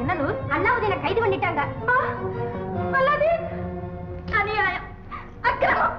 என்ன நூல் அல்லாவுதீனை கைது பண்ணிட்டாங்க அல்லாதீன் அநியாயம் அக்கிரமம்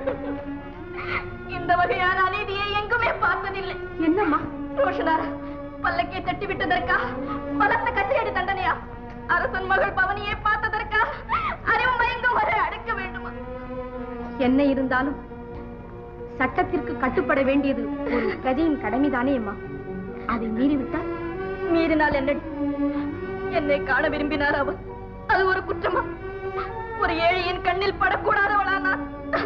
இந்த வகையான அநீதியை எங்குமே பார்த்ததில்லை என்னம்மா ரோஷனாரா பல்லக்கை தட்டி விட்டதற்கா பலத்த கச்சையடி தண்டனையா அரசன் மகள் பவனியை பார்த்ததற்கா அறிவு மயங்கும் வரை அடக்க வேண்டுமா என்ன இருந்தாலும் சட்டத்திற்கு கட்டுப்பட வேண்டியது ஒரு பிரஜையின் கடமைதானே அம்மா அதை மீறிவிட்டால் மீறினால் என்னடி என்னை காண விரும்பினார் அவர் அது ஒரு குற்றமா ஒரு ஏழையின் கண்ணில் படக்கூடாதவளா நான்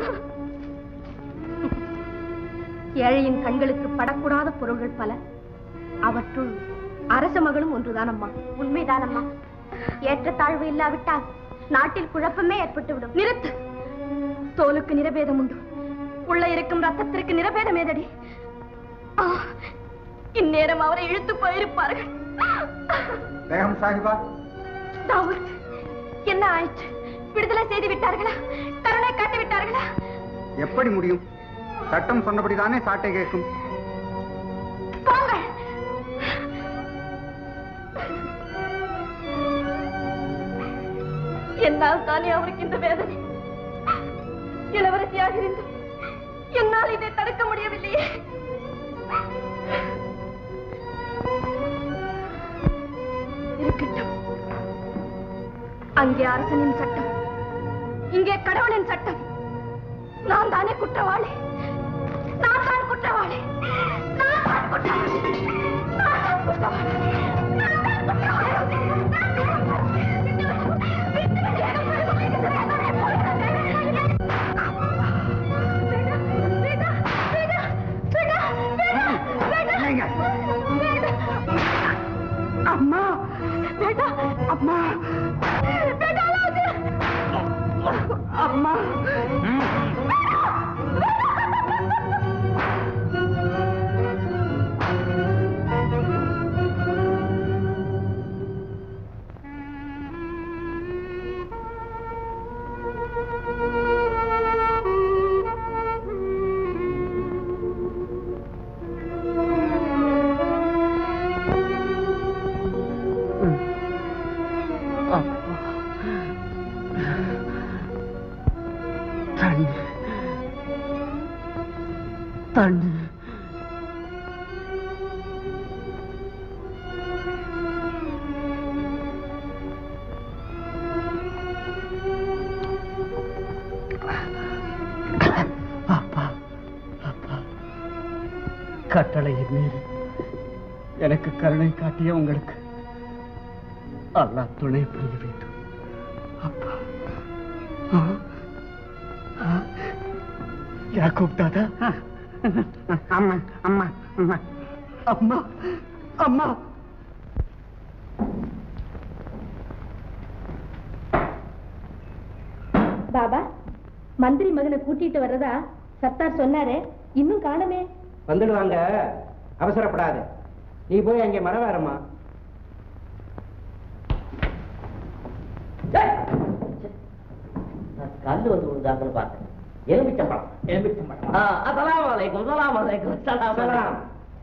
ஏழையின் கண்களுக்கு படக்கூடாத பொருள்கள் பல அவற்றுள் அரச மகளும் ஒன்றுதானம்மா உண்மைதானம்மா ஏற்றத்தாழ்வு இல்லாவிட்டால் நாட்டில் குழப்பமே ஏற்பட்டுவிடும் நிறுத்து தோலுக்கு நிறபேதம் உண்டு உள்ள இருக்கும் ரத்தத்திற்கு நிறபேதம் ஏதடி ஆ, இந்நேரம் அவரை இழுத்து போயிருப்பார்கள் பேகம் சாஹிபா தாவூத் என்ன ஆயிற்று விடுதலை செய்து விட்டார்களா கருணை காட்டி விட்டார்களா எப்படி முடியும் சட்டம் சொன்னபடிதானே சாட்டை கேட்கும் போங்க என்னால் தானே அவருக்கு இந்த வேதனை இளவரசியாக இருந்தும் என்னால் இதை தடுக்க முடியவில்லையே இருக்கட்டும் அங்கே அரசனின் சட்டம் இங்கே கடவுளின் சட்டம் நான் தானே குற்றவாளி நான் தான் குற்றவாளி நான் தான் குற்றவாளி நான் தான் குற்றவாளி நான் தான் குற்றவாளி அம்மா அம்மா அம்மா தண்ணி தண்ணி அப்பா அப்பா கட்டளையை மீறி எனக்கு கருணை காட்டிய உங்களுக்கு அல்லாஹ் துணை புரிய வேண்டும் அப்பா ஆ யாக்கூப் தாதா அம்மா அம்மா அம்மா அம்மா அம்மா பாபா மந்திரி மகனை கூட்டிட்டு வர்றதா சத்தார் சொன்னாரே இன்னும் காணமே வந்துடுவாங்க அவசரப்படாத நீ போய் அங்கே மரவேறம்மா கல்லு வந்து விழுந்தாங்கன்னு பார்த்தேன் எலுமிச்சம்பழம் எலுமிச்சம்பழம் ஆ, அஸ்ஸலாமு அலைக்கும் சலாம் அலைக்கும் சலாம் சலாம்.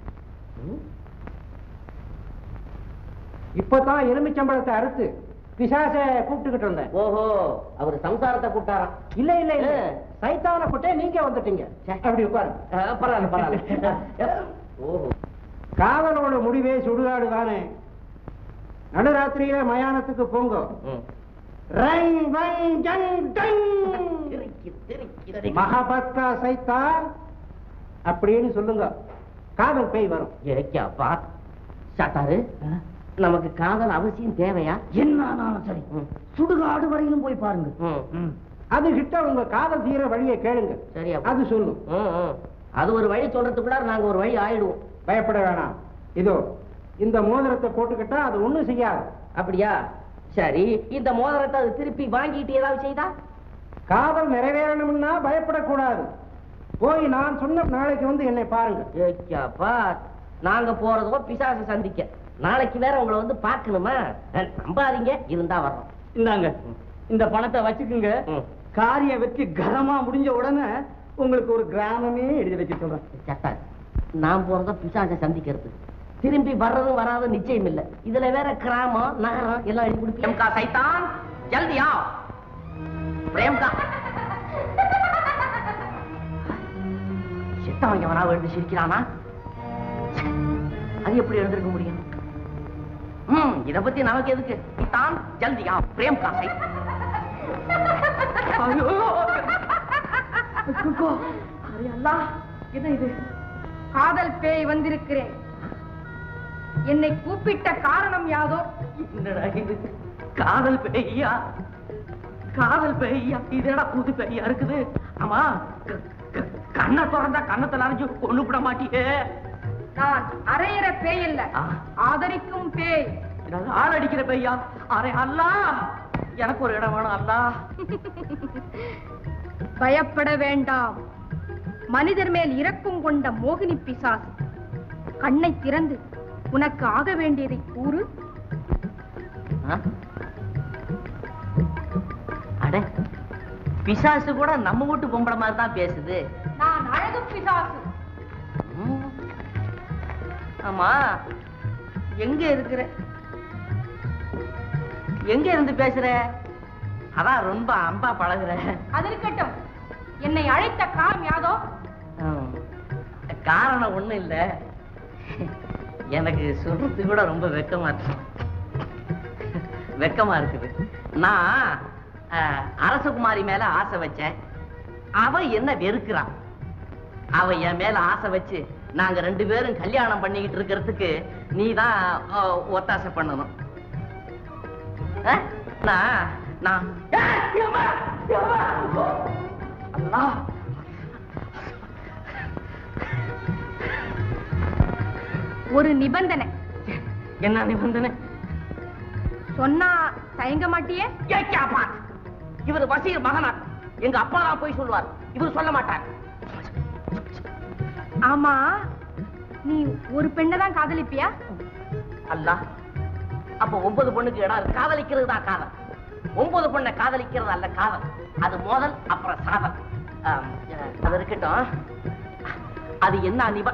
இப்பதான் எலுமிச்சம்பழத்தை அறுத்து பிசாச கூப்பிட்டுக்கிட்டு இருந்தேன் ஓஹோ அவர் சம்சாரத்தை கூட்டாராம் இல்ல இல்ல இல்ல ஆ. சைத்தான கூட்டே நீங்க வந்துட்டீங்க அப்படி உட்காரு ஆ, பரவாயில்ல பரவாயில்ல ஓஹோ காதலோட முடிவே சுடுகாடு தானே நடுராத்திரியில மயானத்துக்கு போங்க ம். ரங் வங் ஜங் டங் திருக்கி, திருக்கி, திருக்கி. மகாபத்தா சைத்தான் அப்படின்னு சொல்லுங்க காதல் பேய் வரும் ஏக்கியாப்பா சாத்தாரு நமக்கு காதல் அவசியம் தேவையா என்னானாலும் சரி ம். சுடுகாடு வரையிலும் போய் பாருங்க ம். அது கிட்ட உங்க காதல் தீர வழியை கேளுங்க சரியா அது சொல்லும் ம், ம். அது ஒரு வழி சொல்றதுக்குள்ள நாங்க ஒரு வழி ஆயிடுவோம் பயப்பட வேணாம் இதோ இந்த மோதிரத்தை போட்டுக்கிட்டா அது ஒண்ணும் செய்யாது அப்படியா சரி இந்த மோதிரத்தை அது திருப்பி வாங்கிட்டு ஏதாவது செய்தா காதல் நிறைவேறணும்னா பயப்படக்கூடாது போய் நான் சொன்ன நாளைக்கு வந்து என்னை பாருங்க ஏக்கியாப்பா நாங்க போறதோ பிசாசு சந்திக்க நாளைக்கு வேற உங்களை வந்து பார்க்கணுமா அஹ், நம்பாதீங்க இருந்தா வர்றோம் இந்தாங்க இந்த பணத்தை வச்சுக்குங்க ம். காரியம் வெற்றி கரமா முடிஞ்ச உடனே உங்களுக்கு ஒரு கிராமமே எழுதி வைக்க சொல்றேன் சட்டா நான் போறதோ பிசாசை சந்திக்கிறது திரும்பி வர்றதும் வராதும் நிச்சயம் இல்ல இதுல வேற கிராமம் நகரம் எல்லாம் எழுதி கொடுத்து பிரேம்கா சைத்தான் ஜல்தியா பிரேம்கா செத்தவன் எவனா எழுந்து சிரிக்கிறானா அது எப்படி எழுந்திருக்க முடியும் ம் இத பத்தி நமக்கு எதுக்கு தான் ஜல்தியா பிரேம்கா சைத்தான் ஐயோ ஐயோ, அரே அல்லாஹ், என்ன இது காதல் பேய் வந்திருக்கிறேன் என்னை கூப்பிட்ட காரணம் யாதோ என்னடா இது காதல் பேய்யா காதல் பேய்யா இதடா புது பேய்யா இருக்குது ஆமா க- க- கண்ணை திறந்தா கண்ணத்தை நனைஞ்சு கொண்டு விட மாட்டியே நான் அரையிற பேய் அல்ல ஆ. ஆதரிக்கும் பேய் என்னது ஆள் அடிக்கிற பேய்யா அரே அல்லா எனக்கு ஒரு இடம் வேணும் அல்லா பயப்பட வேண்டாம் மனிதர் மேல் இரக்கம் கொண்ட மோகினி பிசாசு கண்ணை திறந்து உனக்கு ஆக வேண்டியதை கூறு ஆ? அட பிசாசு கூட நம்ம வீட்டு பொம்பளை மாதிரி தான் பேசுது நான் அழகு பிசாசு ம். ஆமா எங்க இருக்கிற எங்க இருந்து பேசுற அதான் ரொம்ப அன்பா பழகுற அது இருக்கட்டும் என்னை அழைத்த காரணம் யாதோ ம். காரணம் ஒண்ணும் இல்ல எனக்கு சொல்றது கூட ரொம்ப வெக்கமா இருக்கு வெக்கமா இருக்குது நான் அஹ், அரசகுமாரி மேல ஆசை வச்சேன் அவ என்ன வெறுக்கிறான் அவ என் மேல ஆசை வச்சு நாங்க ரெண்டு பேரும் கல்யாணம் பண்ணிக்கிட்டு இருக்கிறதுக்கு நீ தான் ஒத்தாசை பண்ணணும் அஹ்? நான் நான் ஏய், ஏம்மா, ஏம்மா. அல்லாஹ் ஒரு நிபந்தனை என்ன நிபந்தனை சொன்னா தயங்க மாட்டியே ஏய், கே பாத். இவர் வசீர் மகனா எங்க அப்பா தான் போய் சொல்லுவார் இவர் சொல்ல மாட்டார் ஆமா நீ ஒரு பெண்ணை தான் காதலிப்பியா அல்லாஹ் அப்ப ஒன்பது பொண்ணுக்கு இடம் இருக்கு. காதலிக்கிறது தான் காதல் ஒன்பது பொண்ணை காதலிக்கிறது அல்ல காதல் அது மோதல் அப்புறம் சாதல் ஆம், அஹ், அது இருக்கட்டும் அது என்ன நிப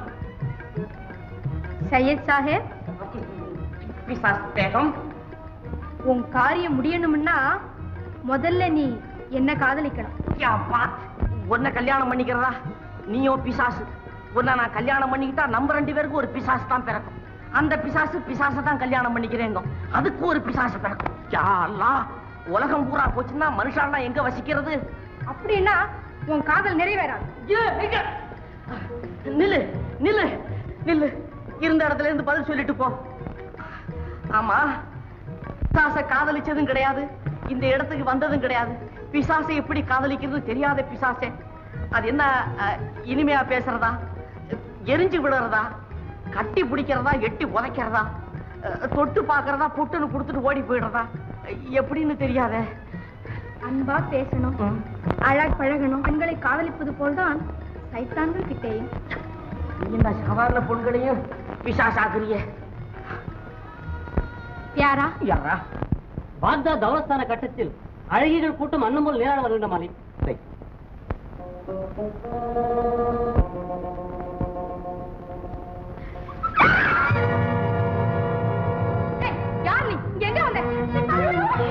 சையத் சாஹேப் பிசாஸ் பேகம் உன் காரியம் முடியணும்னா முதல்ல நீ என்ன காதலிக்கணும் யா பாத். உன்னை கல்யாணம் பண்ணிக்கிறதா நீயோ பிசாசு உன்னை நான் கல்யாணம் பண்ணிக்கிட்டா நம்ம ரெண்டு பேருக்கும் ஒரு பிசாசு தான் பிறக்கும் அந்த பிசாசு பிசாசை தான் கல்யாணம் பண்ணிக்கிறேங்க அதுக்கு ஒரு பிசாசு பிறக்கும் யா அல்லாஹ் உலகம் பூரா போச்சுன்னா மனுஷாலாம் எங்க வசிக்கிறது அப்படின்னா உன் காதல் நிறைவேறாது ஏ, எங்க? நில்லு நில்லு நில்லு இருந்த இடத்துல இருந்து பதில் சொல்லிட்டு போ ஆமா பிசாச காதலிச்சதும் கிடையாது இந்த இடத்துக்கு வந்ததும் கிடையாது பிசாசை எப்படி காதலிக்கிறது தெரியாத பிசாசே அது என்ன அஹ், இனிமையா பேசுறதா எரிஞ்சு விடுறதா கட்டி பிடிக்கிறதா எட்டி உதைக்கிறதா அஹ், தொட்டு பார்க்கறதா புட்டுன்னு கொடுத்துட்டு ஓடி போயிடுறதா எப்படின்னு தெரியாதே அன்பா பேசணும் ம். அழக பழகணும் பெண்களை காதலிப்பது போல்தான் சைத்தான்கள் கிட்டேயும் நீ என்ன சாதாரண பொண்களையும் பிசாசாக்குறியே யாரா யாரா பாக்தாத் தௌலஸ்தான கட்டத்தில் அழகிகள் கூட்டம் அன்னமுல் நேராட வருகின்ற மாலை ஏய், யார் நீ இங்க எங்க வந்த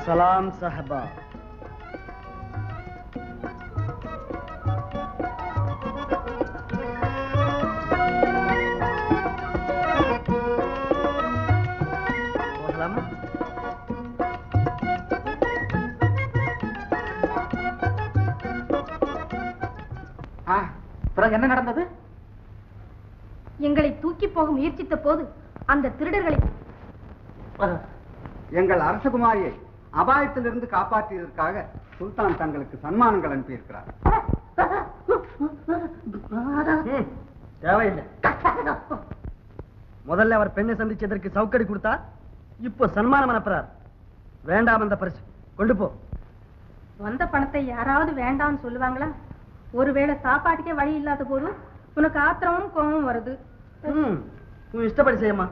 சலாம் சஹபா போகலாமா பிறகு என்ன நடந்தது எங்களை தூக்கி போக முயற்சித்த போது அந்த திருடர்களை எங்கள் அரசகுமாரியை அபாயத்திலிருந்து காப்பாற்றியதற்காக சுல்தான் தங்களுக்கு சன்மானங்கள் அனுப்பியிருக்கிறார் ம், தேவையில்லை முதல்ல அவர் பெண்ணை சந்திச்சதற்கு சவுக்கடி கொடுத்தா இப்போ சன்மானம் அனுப்புறார் வேண்டாம் அந்த பரிசு கொண்டு போ வந்த பணத்தை யாராவது வேண்டாம்னு சொல்லுவாங்களா ஒருவேளை சாப்பாட்டுக்கே வழி இல்லாத போது உனக்கு ஆத்திரமும் கோபமும் வருது ம், உன் இஷ்டப்படி செய்யம்மா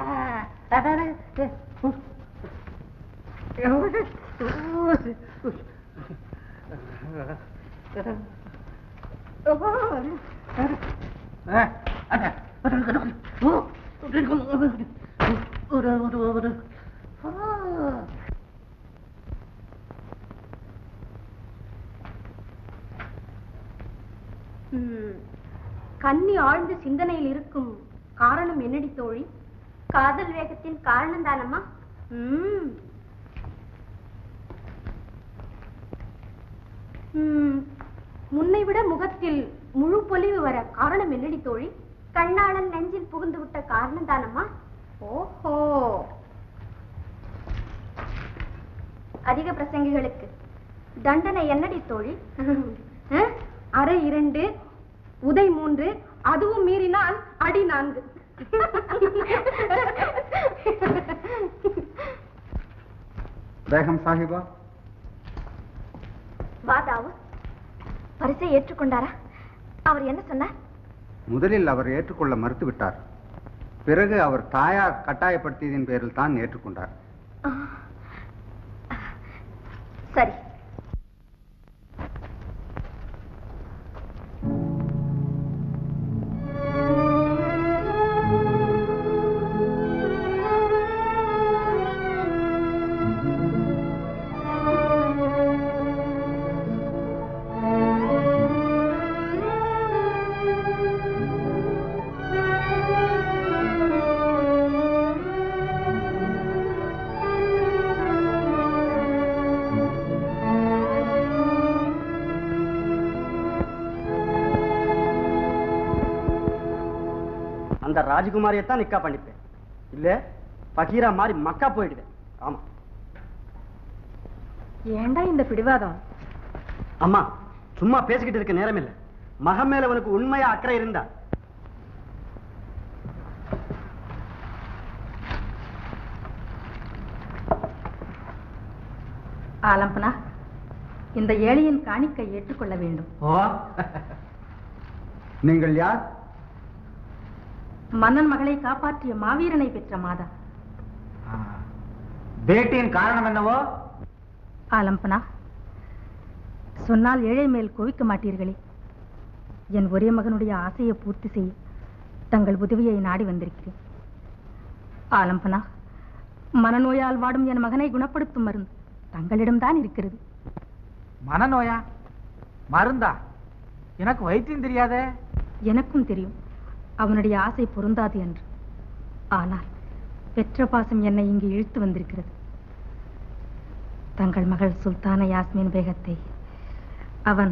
ம், கன்னி ஆழ்ந்த சிந்தனையில் இருக்கும் காரணம் என்னடி தோழி காதல் வேகத்தின் காரணம் தானம்மா முன்னை விட முகத்தில் முழு பொலிவு வர காரணம் என்னடி தோழி கண்ணாளன் நெஞ்சில் புகுந்து விட்ட காரணம் தானம்மா ஓஹோ அதிக பிரசங்கிகளுக்கு தண்டனை என்னடி தோழி அஹ்? அரை இரண்டு உதை மூன்று அதுவும் மீறினால் அடி நான்கு பேகம் சாஹிபா வாதாவு பரிசை ஏற்றுக்கொண்டாரா அவர் என்ன சொன்னார் முதலில் அவர் ஏற்றுக்கொள்ள மறுத்துவிட்டார் பிறகு அவர் தாயார் கட்டாயப்படுத்தியதின் பேரில் தான் ஏற்றுக்கொண்டார் சரி அந்த ராஜகுமாரியை தான் நிக்கா பண்ணிப்பேன் இல்ல பகீரா மாதிரி மக்கா போயிடுவேன் ஆமா ஏண்டா இந்த பிடிவாதம் அம்மா சும்மா பேசிக்கிட்டு இருக்க நேரம் இல்ல மகன் மேல உனக்கு உண்மையா அக்கறை இருந்தா ஆலம்பனா இந்த ஏழையின் காணிக்கை ஏற்றுக்கொள்ள வேண்டும் ஓ நீங்கள் யார் மன்னன் மகளை காப்பாற்றிய மாவீரனை பெற்ற மாதா பேட்டியின் காரணம் என்னவோ ஆலம்பனா சொன்னால் ஏழை மேல் கோவிக்க மாட்டீர்களே என் ஒரே மகனுடைய ஆசையை பூர்த்தி செய்ய தங்கள் உதவியை நாடி வந்திருக்கிறேன் ஆலம்பனா மனநோயால் வாடும் என் மகனை குணப்படுத்தும் மருந்து தங்களிடம்தான் இருக்கிறது மனநோயா மருந்தா எனக்கு வைத்தியம் தெரியாதே எனக்கும் தெரியும் அவனுடைய ஆசை பொருந்தாது என்று ஆனால் பெற்ற பாசம் என்னை இங்கு இழுத்து வந்திருக்கிறது தங்கள் மகள் சுல்தான யாஸ்மின் பேகத்தை அவன்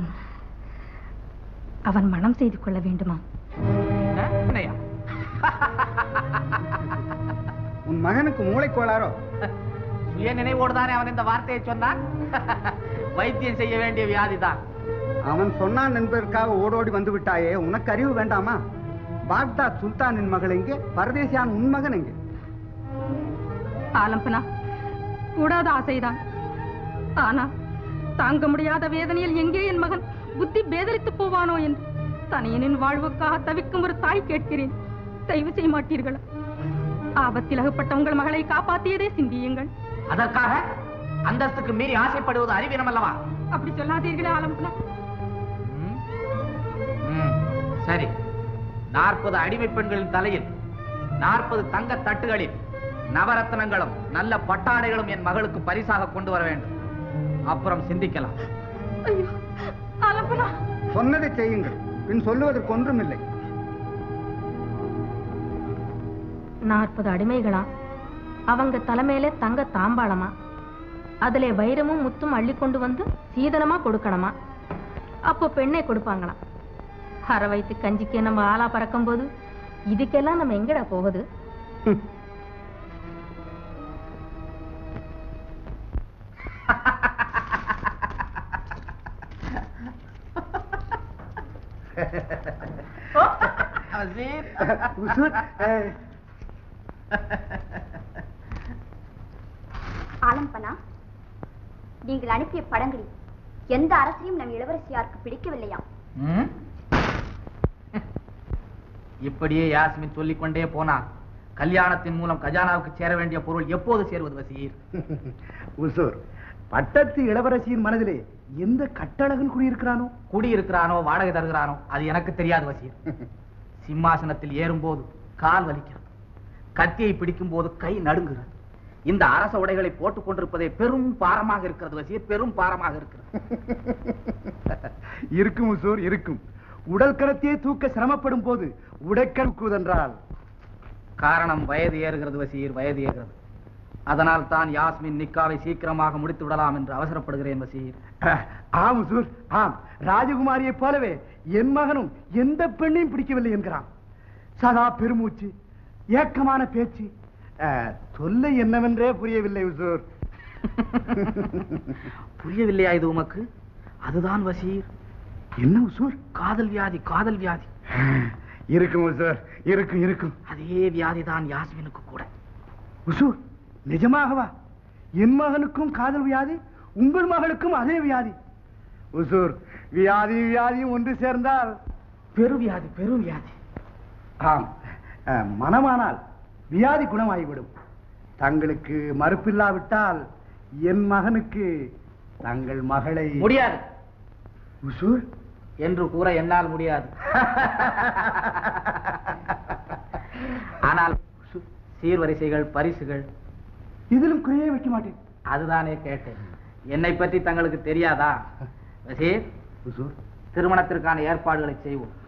அவன் மனம் செய்து கொள்ள வேண்டுமா என்ன? என்னய்யா? உன் மகனுக்கு மூளைக்கோளாரோ சுய நினைவோடு தானே அவன் இந்த வார்த்தையை சொன்னான் வைத்தியம் செய்ய வேண்டிய வியாதிதான் அவன் சொன்னான் என்பதற்காக ஓடோடி வந்து விட்டாயே உனக்கு அறிவு வேண்டாமா பாக்தாத் சுல்தானின் மகள் எங்கே பரதேசியான் உன் மகன் எங்கே ஆலம்பனா கூடாத ஆசைதான் ஆனா தாங்க முடியாத வேதனையில் எங்கே என் மகன் புத்தி பேதலித்து போவானோ என்று தனியனின் வாழ்வுக்காக தவிக்கும் ஒரு தாய் கேட்கிறேன் தயவு செய்ய மாட்டீர்களா ஆபத்தில் அகப்பட்ட உங்கள் மகளை காப்பாற்றியதே சிந்தியுங்கள் அதற்காக அந்தஸ்துக்கு மீறி ஆசைப்படுவது அறிவீனம் அல்லவா அப்படி சொல்லாதீர்களே ஆலம்பனா ம்? ம், சரி நாற்பது அடிமை பெண்களின் தலையில் நாற்பது தங்க தட்டுகளில் நவரத்னங்களும் நல்ல பட்டாடைகளும் என் மகளுக்கு பரிசாக கொண்டு வர வேண்டும் அப்புறம் சிந்திக்கலாம் ஐயோ அனுப்புனா சொன்னதை செய்யுங்கள் பின் சொல்லுவதற்கு ஒன்றுமில்லை நாற்பது அடிமைகளா அவங்க தலைமையில தங்க தாம்பாளமா அதுல வைரமும் முத்தும் அள்ளி கொண்டு வந்து சீதனமா கொடுக்கணுமா அப்போ பெண்ணை கொடுப்பாங்களாம் அரை வயிற்று கஞ்சிக்கு நம்ம ஆளா பறக்கும் போது இதுக்கெல்லாம் நம்ம எங்கடா போகுது உசூர், அஹ், ஆலம்பனா நீங்கள் அனுப்பிய படங்களில் எந்த அரசையும் நம் இளவரசியாருக்கு பிடிக்கவில்லையா ம்? இப்படியே யாஸ்மின் சொல்லிக் கொண்டே போனார் கல்யாணத்தின் மூலம் கஜானாவுக்கு சேர வேண்டிய பொருள் எப்போது சேருவது வசீர் உசூர் பட்டத்து இளவரசியின் மனதிலே எந்த கட்டழகன் குடியிருக்கிறானோ குடியிருக்கிறானோ வாடகை தருகிறானோ அது எனக்கு தெரியாது வசீர் சிம்மாசனத்தில் ஏறும்போது கால் வலிக்கிறது கத்தியை பிடிக்கும் போது கை நடுங்குகிறது இந்த அரச உடைகளை போட்டுக் கொண்டிருப்பதே பெரும் பாரமாக இருக்கிறது வசீர் பெரும் பாரமாக இருக்கிறது இருக்கும் உசூர் இருக்கும் உடல் கரத்தையே தூக்க சிரமப்படும் போது உடைக்கழுக்குவதென்றால் காரணம் வயது ஏறுகிறது வசீர் வயது ஏறுகிறது அதனால் தான் யாஸ்மின் நிக்காவை சீக்கிரமாக முடித்து விடலாம் என்று அவசரப்படுகிறேன் வசீர் அஹ், ஆம் உசூர் ஆம் ராஜகுமாரியைப் போலவே என் மகனும் எந்த பெண்ணையும் பிடிக்கவில்லை என்கிறான் சதா பெருமூச்சு ஏக்கமான பேச்சு அஹ், தொல்லை என்னவென்றே புரியவில்லை உசூர் புரியவில்லையா இது உமக்கு அதுதான் வசீர் என்ன உசூர் காதல் வியாதி காதல் வியாதி இருக்கும் உசூர் இருக்கும் இருக்கும் அதே வியாதி தான் யாஸ்மினுக்கு கூட உசூர் நிஜமாகவா என் மகனுக்கும் காதல் வியாதி உங்கள் மகளுக்கும் அதே வியாதி உசூர் வியாதி வியாதியும் ஒன்று சேர்ந்தால் பெருவியாதி பெருவியாதி ஆம் அஹ், மனமானால் வியாதி குணமாகிவிடும் தங்களுக்கு மறுப்பில்லாவிட்டால் என் மகனுக்கு தங்கள் மகளை முடியாது உசூர் என்று கூற என்னால் முடியாது ஆனால் சீர்வரிசைகள் பரிசுகள் இதிலும் குறையே வைக்க மாட்டேன் அதுதானே கேட்டேன் என்னை பற்றி தங்களுக்கு தெரியாதா வசீர் உசூர் திருமணத்திற்கான ஏற்பாடுகளை செய்வோம்